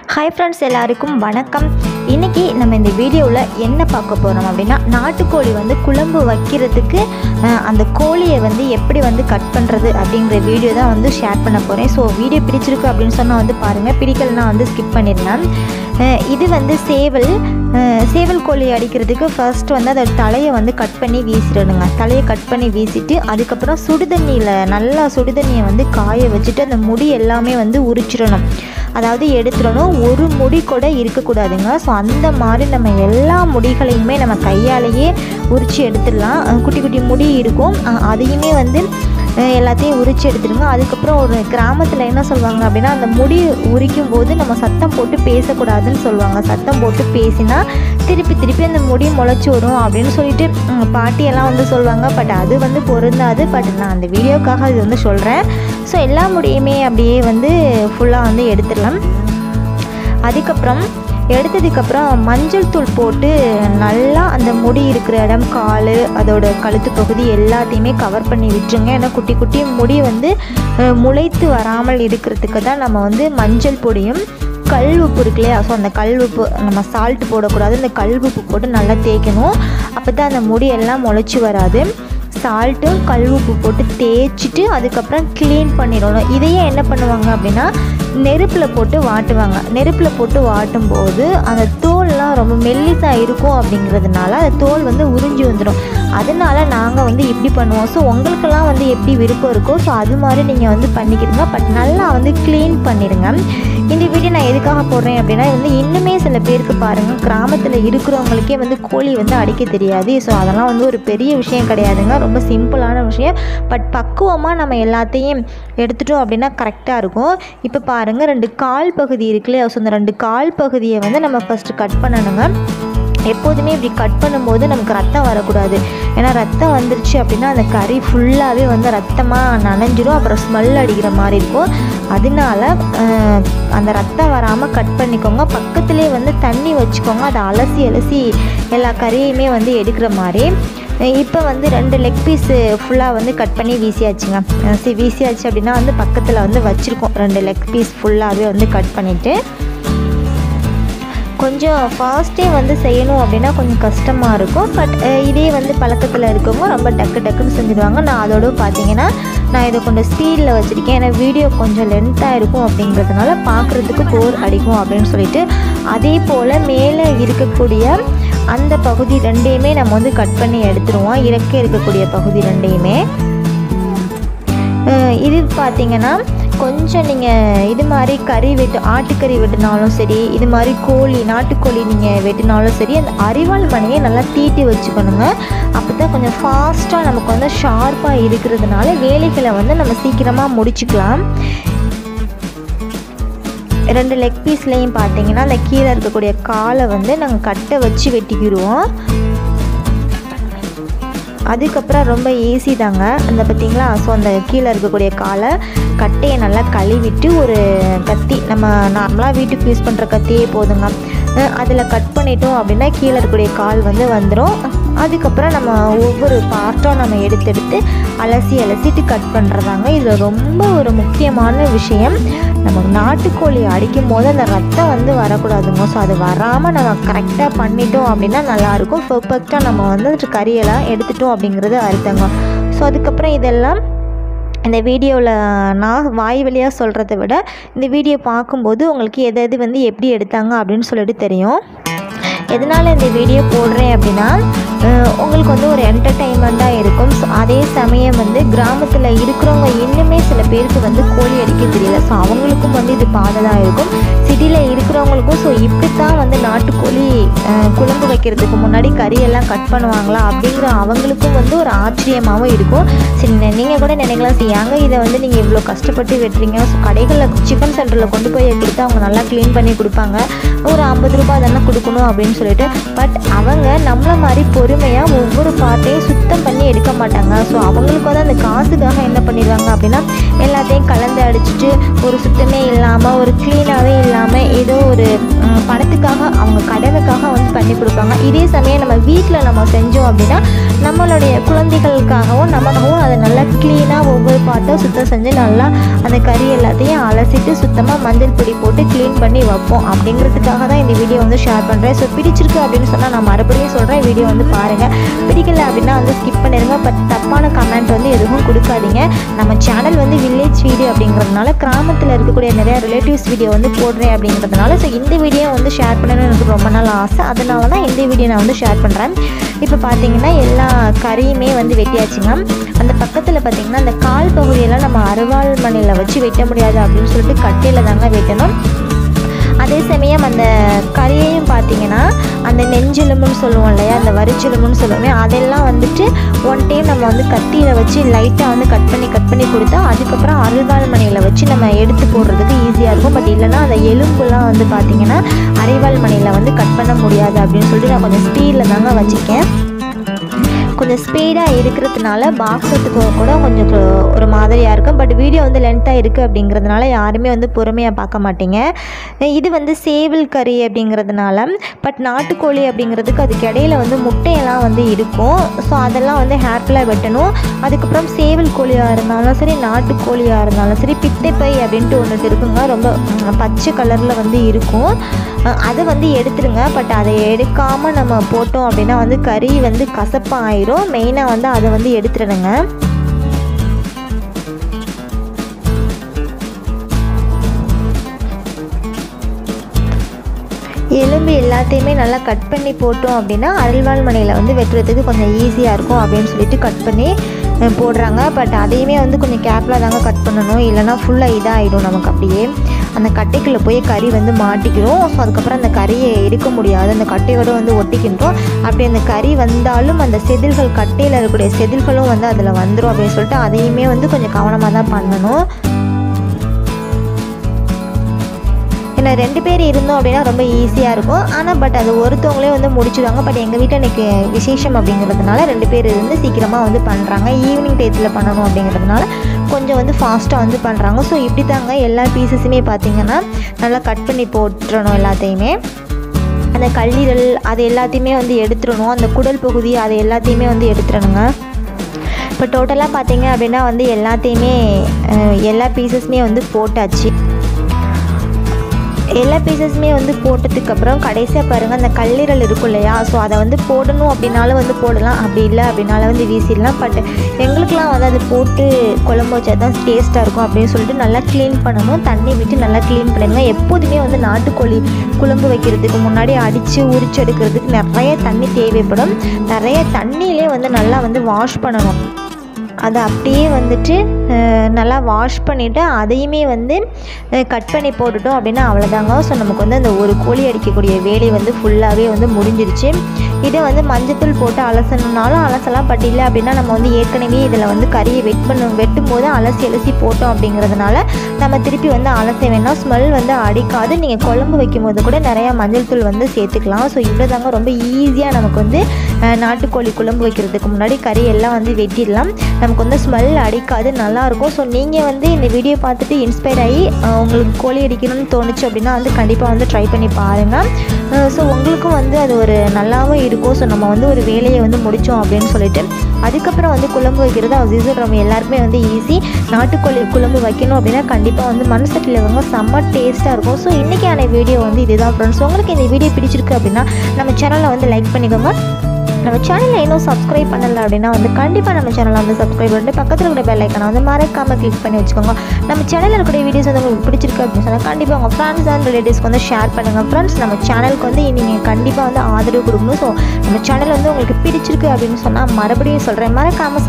hi friends எல்லாருக்கும் வணக்கம் இன்றைக்கி நம்ம இந்த வீடியோவில் என்ன பார்க்க போகிறோம் அப்படின்னா நாட்டுக்கோழி வந்து குழம்பு வைக்கிறதுக்கு அஹ், அந்த கோழியை வந்து எப்படி வந்து கட் பண்ணுறது அப்படிங்கிற வீடியோ தான் வந்து ஷேர் பண்ண போகிறேன் ஸோ வீடியோ பிடிச்சிருக்கு அப்படின்னு சொன்னால் வந்து பாருங்கள் பிடிக்கலனா வந்து ஸ்கிப் பண்ணிடுங்க அஹ், இது வந்து சேவல் அஹ், சேவல் கோழி அடிக்கிறதுக்கு ஃபர்ஸ்ட் வந்து அதோட தலையை வந்து கட் பண்ணி வீசிடணுங்க தலையை கட் பண்ணி வீசிட்டு அதுக்கப்புறம் சுடுதண்ணியில் நல்லா சுடுதண்ணியை வந்து காய வச்சுட்டு அந்த முடி எல்லாமே வந்து உரிச்சிடணும் அதாவது எடுத்துடணும் ஒரு முடி கூட இருக்கக்கூடாதுங்க ஸோ அந்த மாதிரி நம்ம எல்லா முடிகளையுமே நம்ம கையாலேயே உரித்து எடுத்துடலாம் அஹ் குட்டி குட்டி முடி இருக்கும் அஹ் அதையுமே வந்து அஹ் எல்லாத்தையும் உரித்து எடுத்துடுங்க அதுக்கப்புறம் ஒரு கிராமத்தில் என்ன சொல்லுவாங்க அப்படின்னா அந்த முடி உரிக்கும் போது நம்ம சத்தம் போட்டு பேசக்கூடாதுன்னு சொல்லுவாங்க சத்தம் போட்டு பேசினா திருப்பி திருப்பி அந்த முடி முளைச்சி வரும் அப்படின்னு சொல்லிட்டு ம், பாட்டியெல்லாம் வந்து சொல்லுவாங்க பட் அது வந்து பொருந்தாது பட் நான் அந்த வீடியோக்காக இது வந்து சொல்கிறேன் ஸோ எல்லா முடியுமே அப்படியே வந்து ஃபுல்லாக வந்து எடுத்துடலாம் அதுக்கப்புறம் எடுத்ததுக்கப்புறம் மஞ்சள் தூள் போட்டு நல்லா அந்த முடி இருக்கிற இடம் கால் அதோட கழுத்து பகுதி எல்லாத்தையுமே கவர் பண்ணி விட்டுருங்க ஏன்னா குட்டி குட்டி முடி வந்து அஹ், முளைத்து வராமல் இருக்கிறதுக்கு தான் நம்ம வந்து மஞ்சள் பொடியும் கல் உப்பு இருக்கு இல்லையா ஸோ அந்த கல் உப்பு நம்ம சால்ட் போடக்கூடாது அந்த கல் உப்பு போட்டு நல்லா தேய்க்கணும் அப்போ தான் அந்த முடி எல்லாம் முளைச்சி வராது சால்ட்டும் கல் உப்பு போட்டு தேய்ச்சிட்டு அதுக்கப்புறம் க்ளீன் பண்ணிடணும் இதையே என்ன பண்ணுவாங்க அப்படின்னா நெருப்பில் போட்டு வாட்டுவாங்க நெருப்பில் போட்டு வாட்டும் போது அந்த தோல்லாம் ரொம்ப மெல்லிசாக இருக்கும் அப்படிங்கிறதுனால அந்த தோல் வந்து உறிஞ்சி வந்துடும் அதனால நாங்கள் வந்து இப்படி பண்ணுவோம் ஸோ உங்களுக்கெல்லாம் வந்து எப்படி விருப்பம் இருக்கோ ஸோ அது மாதிரி நீங்கள் வந்து பண்ணிக்கிறீங்க பட் நல்லா வந்து க்ளீன் பண்ணிடுங்க இந்த வீடியோ நான் எதுக்காக போடுறேன் அப்படின்னா வந்து இன்னுமே சில பேருக்கு பாருங்கள் கிராமத்தில் இருக்கிறவங்களுக்கே வந்து கோழி வந்து அடிக்க தெரியாது ஸோ அதெல்லாம் வந்து ஒரு பெரிய விஷயம் கிடையாதுங்க ரொம்ப சிம்பிளான விஷயம் பட் பக்குவமாக நம்ம எல்லாத்தையும் எடுத்துட்டோம் அப்படின்னா கரெக்டாக இருக்கும் இப்போ பாருங்கள் ரெண்டு கால் பகுதி இருக்குல்லையா ஸோ அந்த ரெண்டு கால் பகுதியை வந்து நம்ம ஃபஸ்ட்டு கட் பண்ணணுங்க எப்போதுமே இப்படி கட் பண்ணும்போது நமக்கு ரத்தம் வரக்கூடாது ஏன்னா ரத்தம் வந்துருச்சு அப்படின்னா அந்த கறி ஃபுல்லாகவே வந்து ரத்தமாக நனைஞ்சிரும் அப்புறம் ஸ்மெல் அடிக்கிற மாதிரி இருக்கும் அதனால அஹ், அந்த ரத்தம் வராமல் கட் பண்ணிக்கோங்க பக்கத்துலேயே வந்து தண்ணி வச்சுக்கோங்க அதை அலசி அலசி எல்லா கறியுமே வந்து எடுக்கிற மாதிரி இப்போ வந்து ரெண்டு லெக் பீஸு ஃபுல்லாக வந்து கட் பண்ணி வீசியாச்சுங்க அஹ் சரி வீசியாச்சு அப்படின்னா வந்து பக்கத்தில் வந்து வச்சுருக்கோம் ரெண்டு லெக் பீஸ் ஃபுல்லாகவே வந்து கட் பண்ணிவிட்டு கொஞ்சம் ஃபாஸ்ட்டே வந்து செய்யணும் அப்படின்னா கொஞ்சம் கஷ்டமாக இருக்கும் பட் இதே வந்து பழக்கத்தில் இருக்கவங்க ரொம்ப டக்கு டக்குன்னு செஞ்சுடுவாங்க நான் அதோட பார்த்தீங்கன்னா நான் இதை கொஞ்சம் ஸ்பீடில் வச்சுருக்கேன் ஏன்னா வீடியோ கொஞ்சம் லென்த்தாக இருக்கும் அப்படிங்கிறதுனால பார்க்குறதுக்கு போர் அடிக்கும் அப்படின்னு சொல்லிட்டு அதே போல் மேலே இருக்கக்கூடிய அந்த பகுதி ரெண்டையுமே நம்ம வந்து கட் பண்ணி எடுத்துருவோம் இறக்க இருக்கக்கூடிய பகுதி ரெண்டையுமே அஹ் இது பார்த்தீங்கன்னா கொஞ்சம் நீங்கள் இது மாதிரி கறி வெட்டு ஆட்டுக்கறி வெட்டினாலும் சரி இது மாதிரி கோழி நாட்டுக்கோழி நீங்கள் வெட்டினாலும் சரி அந்த அரிவாள் மணியை நல்லா தீட்டி வச்சுக்கணுங்க அப்போ தான் கொஞ்சம் ஃபாஸ்ட்டாக நமக்கு வந்து ஷார்ப்பாக இருக்கிறதுனால வேலைகளை வந்து நம்ம சீக்கிரமாக முடிச்சுக்கலாம் ரெண்டு லெக் பீஸ்லேயும் பார்த்தீங்கன்னா அந்த கீழே இருக்கக்கூடிய காலை வந்து நாங்கள் கட்டை வச்சு வெட்டிக்கிடுவோம் அதுக்கப்புறம் ரொம்ப ஈஸி தாங்க அந்த பார்த்தீங்களா ஸோ அந்த கீழே இருக்கக்கூடிய காலை கட்டையை நல்லா கழுவிட்டு ஒரு கத்தி நம்ம நார்மலாக வீட்டுக்கு யூஸ் பண்ணுற கத்தியே போதுங்க அதில் கட் பண்ணிட்டோம் அப்படின்னா கீழே இருக்கக்கூடிய கால் வந்து வந்துடும் அதுக்கப்புறம் நம்ம ஒவ்வொரு பார்ட்டும் நம்ம எடுத்து எடுத்து அலசி அலசிட்டு கட் பண்ணுறதாங்க இதில் ரொம்ப ஒரு முக்கியமான விஷயம் நம்ம நாட்டுக்கோழி அடிக்கும் போது அந்த ரத்தம் வந்து வரக்கூடாதுங்க ஸோ அது வராமல் நம்ம கரெக்டாக பண்ணிட்டோம் அப்படின்னா நல்லாயிருக்கும் பர்ஃபெக்டாக நம்ம வந்து அந்த கறியெல்லாம் எடுத்துட்டோம் அப்படிங்கிறது அர்த்தங்க ஸோ அதுக்கப்புறம் இதெல்லாம் இந்த வீடியோவில் நான் வாய் வழியாக சொல்கிறத விட இந்த வீடியோ பார்க்கும்போது உங்களுக்கு எது எது வந்து எப்படி எடுத்தாங்க அப்படின்னு சொல்லிட்டு தெரியும் எதனால் இந்த வீடியோ போடுறேன் அப்படின்னா அஹ், உங்களுக்கு வந்து ஒரு என்டர்டெயின்மெண்ட்டாக இருக்கும் ஸோ அதே சமயம் வந்து கிராமத்தில் இருக்கிறவங்க இன்னுமே சில பேருக்கு வந்து கோழி அடிக்க தெரியல ஸோ அவங்களுக்கும் வந்து இது பாததாக இருக்கும் சிட்டியில் இருக்கிறவங்களுக்கும் ஸோ இப்படித்தான் வந்து நாட்டுக்கோழி அஹ், குழம்பு வைக்கிறதுக்கு முன்னாடி கறியெல்லாம் கட் பண்ணுவாங்களா அப்படிங்கிற அவங்களுக்கும் வந்து ஒரு ஆச்சரியமாகவும் இருக்கும் சரி நீங்கள் கூட நினைக்கலாம் சரி ஏங்க இதை வந்து நீங்கள் இவ்வளோ கஷ்டப்பட்டு வெட்டுறீங்க ஸோ கடைகளில் சிக்கன் சென்டரில் கொண்டு போய் கொடுத்து அவங்க நல்லா க்ளீன் பண்ணி கொடுப்பாங்க ஒரு ஐம்பது ரூபாய் தானே கொடுக்கணும் அப்படின்னு சொல்லிட்டு பட் அவங்க நம்மள மாதிரி பொறுமையாக ஒவ்வொரு பார்ட்டையும் சுத்தம் பண்ணி எடுக்க மாட்டாங்க ஸோ அவங்களுக்கு வந்து அந்த காசுக்காக என்ன பண்ணிடுவாங்க அப்படின்னா எல்லாத்தையும் கலந்து அடிச்சிட்டு ஒரு சுத்தமே இல்லாமல் ஒரு க்ளீனாகவே இல்லாமல் ஏதோ ஒரு ம், பணத்துக்காக அவங்க கடனுக்காக வந்து பண்ணி கொடுப்பாங்க இதே சமயம் நம்ம வீட்டில் நம்ம செஞ்சோம் அப்படின்னா நம்ம நம்மளுடைய குழந்தைகளுக்காகவும் நமக்காகவும் அதை நல்லா க்ளீனாக ஒவ்வொரு பார்ட்டும் சுத்தம் செஞ்சு நல்லா அந்த கறி எல்லாத்தையும் அலசிட்டு சுத்தமாக மஞ்சள் பொடி போட்டு க்ளீன் பண்ணி வைப்போம் அப்படிங்கிறதுக்காக தான் இந்த வீடியோ வந்து ஷேர் பண்ணுறேன் ஸோ பிடிச்சிருக்கு அப்படின்னு சொன்னால் நான் மறுபடியும் சொல்கிறேன் வீடியோ வந்து பாருங்கள் பிடிக்கல அப்படின்னா வந்து ஸ்கிப் பண்ணிடுங்க பட் தப்பான கமெண்ட் வந்து எதுவும் கொடுக்காதீங்க நம்ம சேனல் வந்து வில்லேஜ் வீடியோ அப்படிங்கிறதுனால கிராமத்தில் இருக்கக்கூடிய நிறைய ரிலேட்டிவ்ஸ் வீடியோ வந்து போடுறேன் அப்படிங்கிறதுனால ஸோ இந்த வீடியோ வந்து ஷேர் பண்ணணும்னு எனக்கு ரொம்ப நாள் ஆசை அதனால தான் இந்த வீடியோ நான் வந்து ஷேர் பண்ணுறேன் இப்போ பார்த்தீங்கன்னா எல்லா கறியுமே வந்து வெட்டியாச்சுங்க அந்த பக்கத்தில் பார்த்தீங்கன்னா அந்த கால் பகுதியெல்லாம் நம்ம அருவாள் மணியில் வச்சு வெட்ட முடியாது அப்படின்னு சொல்லிட்டு கட்டையில் தாங்க வெட்டணும் அதே சமயம் அந்த கறியையும் பார்த்தீங்கன்னா அந்த நெஞ்செலும்புன்னு சொல்லுவோம் இல்லையா அந்த வரிச்செலும்புன்னு சொல்லுவோமே அதெல்லாம் வந்துட்டு ஒன் டைம் நம்ம வந்து கத்தியில் வச்சு லைட்டாக வந்து கட் பண்ணி கட் பண்ணி கொடுத்தா அதுக்கப்புறம் அருள்வாள் மணியில் வச்சு நம்ம எடுத்து போடுறதுக்கு ஈஸியாக இருக்கும் பட் இல்லைன்னா அந்த எலும்புலாம் வந்து பார்த்தீங்கன்னா அரைவாள் மணியில் வந்து கட் பண்ண முடியாது அப்படின்னு சொல்லிட்டு நான் கொஞ்சம் ஸ்பீடில் தாங்க வச்சுருக்கேன் கொஞ்சம் ஸ்பீடாக இருக்கிறதுனால பாக்ஸத்துக்கு கூட கொஞ்சம் கு- ஒரு மாதிரியாக இருக்கும் பட் வீடியோ வந்து லென்த்தாக இருக்குது அப்படிங்கிறதுனால யாருமே வந்து பொறுமையாக பார்க்க மாட்டீங்க இது வந்து சேவல் கறி அப்படிங்கிறதுனால பட் நாட்டுக்கோழி அப்படிங்கிறதுக்கு அதுக்கு இடையில வந்து முட்டையெல்லாம் வந்து இருக்கும் ஸோ அதெல்லாம் வந்து ஹேர்ஃபுல்லாக வெட்டணும் அதுக்கப்புறம் சேவல் கோழியாக இருந்தாலும் சரி நாட்டுக்கோழியாக இருந்தாலும் சரி பித்தைப்பை அப்படின்ட்டு ஒன்று இருக்குங்க ரொம்ப ம், பச்சை கலரில் வந்து இருக்கும் அஹ் அதை வந்து எடுத்துருங்க பட் அதை எடுக்காமல் நம்ம போட்டோம் அப்படின்னா வந்து கறி வந்து கசப்பாயிரும் மெயினாக வந்து அதை வந்து எடுத்துடுங்க எலும்பு எல்லாத்தையுமே நல்லா கட் பண்ணி போட்டோம் அப்படின்னா அருள்வாள் மனையில் வந்து வெட்டுறதுக்கு கொஞ்சம் ஈஸியாக இருக்கும் அப்படின்னு சொல்லிட்டு கட் பண்ணி அஹ், போடுறாங்க பட் அதையுமே வந்து கொஞ்சம் கேர்ஃபுல்லாக தாங்க கட் பண்ணணும் இல்லைன்னா ஃபுல்லாக இதாகிடும் நமக்கு அப்படியே அந்த கட்டைக்குள்ளே போய் கறி வந்து மாட்டிக்கிறோம் ஸோ அதுக்கப்புறம் அந்த கறியை எடுக்க முடியாது அந்த கட்டையோட வந்து ஒட்டிக்கின்றோம் அப்படி அந்த கறி வந்தாலும் அந்த செதில்கள் கட்டையில் இருக்கக்கூடிய செதில்களும் வந்து அதில் வந்துடும் அப்படின்னு சொல்லிட்டு அதையுமே வந்து கொஞ்சம் கவனமாக தான் பண்ணணும் ஏன்னா ரெண்டு பேர் இருந்தோம் அப்படின்னா ரொம்ப ஈஸியாக இருக்கும் ஆனால் பட் அது ஒருத்தவங்களே வந்து முடிச்சிடுவாங்க பட் எங்கள் வீட்டில் எனக்கு விசேஷம் அப்படிங்கிறதுனால ரெண்டு பேர் இருந்து சீக்கிரமாக வந்து பண்ணுறாங்க ஈவினிங் டயத்தில் பண்ணணும் அப்படிங்கிறதுனால கொஞ்சம் வந்து ஃபாஸ்ட்டாக வந்து பண்ணுறாங்க ஸோ இப்படி தாங்க எல்லா பீசஸுமே பார்த்தீங்கன்னா நல்லா கட் பண்ணி போட்டுறணும் எல்லாத்தையுமே அந்த கல்லீரல் அது எல்லாத்தையுமே வந்து எடுத்துடணும் அந்த குடல் பகுதி அது எல்லாத்தையுமே வந்து எடுத்துடணுங்க இப்போ டோட்டலாக பார்த்தீங்க அப்படின்னா வந்து எல்லாத்தையுமே அஹ், எல்லா பீசஸுமே வந்து போட்டாச்சு எல்லா பீசஸுமே வந்து போட்டதுக்கப்புறம் கடைசியாக பாருங்கள் அந்த கல்லீரல் இருக்கும் இல்லையா ஸோ அதை வந்து போடணும் அப்படின்னாலும் வந்து போடலாம் அப்படி இல்லை அப்படின்னாலும் வந்து வீசிடலாம் பட் எங்களுக்குலாம் வந்து அது போட்டு குழம்பு வச்சா தான் டேஸ்ட்டாக இருக்கும் அப்படின்னு சொல்லிட்டு நல்லா க்ளீன் பண்ணணும் தண்ணி விட்டு நல்லா க்ளீன் பண்ணிடுங்க எப்போதுமே வந்து நாட்டுக்கோழி குழம்பு வைக்கிறதுக்கு முன்னாடி அடித்து உரிச்சு எடுக்கிறதுக்கு நிறைய தண்ணி தேவைப்படும் நிறைய தண்ணியிலே வந்து நல்லா வந்து வாஷ் பண்ணணும் அதை அப்படியே வந்துட்டு அஹ், நல்லா வாஷ் பண்ணிவிட்டு அதையுமே வந்து கட் பண்ணி போட்டுட்டோம் அப்படின்னா அவ்வளோதாங்க ஸோ நமக்கு வந்து அந்த ஒரு கோழி அடிக்கக்கூடிய வேலை வந்து ஃபுல்லாகவே வந்து முடிஞ்சிருச்சு இதை வந்து மஞ்சத்தூள் போட்டு அலசணுனாலும் அலசலாம் பட் இல்லை அப்படின்னா நம்ம வந்து ஏற்கனவே இதில் வந்து கறியை வெட் பண்ணும் வெட்டும் போது அலசி அலசி போட்டோம் அப்படிங்கிறதுனால நம்ம திருப்பி வந்து அலச வேணாம் ஸ்மெல் வந்து அடிக்காது நீங்கள் குழம்பு வைக்கும் போது கூட நிறையா மஞ்சள் தூள் வந்து சேர்த்துக்கலாம் ஸோ இவ்வளோ தாங்க ரொம்ப ஈஸியாக நமக்கு வந்து அஹ், நாட்டுக்கோழி குழம்பு வைக்கிறதுக்கு முன்னாடி கறி எல்லாம் வந்து வெட்டிடலாம் நமக்கு வந்து ஸ்மெல் அடிக்காது நல்லாயிருக்கும் ஸோ நீங்கள் வந்து இந்த வீடியோ பார்த்துட்டு இன்ஸ்பயர் ஆகி அஹ், உங்களுக்கு கோழி அடிக்கணும்னு தோணுச்சு அப்படின்னா வந்து கண்டிப்பாக வந்து ட்ரை பண்ணி பாருங்கள் ஸோ உங்களுக்கும் வந்து அது ஒரு நல்லாவும் இருக்கும் ஸோ நம்ம வந்து ஒரு வேலையை வந்து முடித்தோம் அப்படின்னு சொல்லிட்டு அதுக்கப்புறம் வந்து குழம்பு வைக்கிறது அது ஈஸி நம்ம எல்லாருக்குமே வந்து ஈஸி நாட்டுக்கோழி குழம்பு வைக்கணும் அப்படின்னா கண்டிப்பாக வந்து மண் சட்டியில் வைங்க செம்ம டேஸ்ட்டாக இருக்கும் ஸோ இன்றைக்கான வீடியோ வந்து இதுதான் ஃப்ரெண்ட்ஸ் உங்களுக்கு இந்த வீடியோ பிடிச்சிருக்கு அப்படின்னா நம்ம சேனலை வந்து லைக் பண்ணிக்கோங்க நம்ம சேனலை இன்னும் சப்ஸ்கிரைப் பண்ணல அப்படின்னா வந்து கண்டிப்பாக நம்ம சேனலை வந்து சப்ஸ்கிரைப் பண்ணிட்டு பக்கத்தில் இருக்கிற பெல் ஐக்கனை வந்து மறக்காமல் கிளிக் பண்ணி வச்சுக்கோங்க நம்ம சேனலில் இருக்கக்கூடிய வீடியோஸ் வந்து உங்களுக்கு பிடிச்சிருக்கு அப்படின்னு சொன்னால் கண்டிப்பாக உங்கள் ஃப்ரெண்ட்ஸ் அண்ட் ரிலேட்டிவ்ஸ்க்கு வந்து ஷேர் பண்ணுங்கள் ஃப்ரெண்ட்ஸ் நம்ம சேனலுக்கு வந்து நீங்கள் கண்டிப்பாக வந்து ஆதரவு கொடுக்கணும் ஸோ நம்ம சேனல் வந்து உங்களுக்கு பிடிச்சிருக்கு அப்படின்னு சொன்னால் மறுபடியும் சொல்கிறேன் மறக்காமல்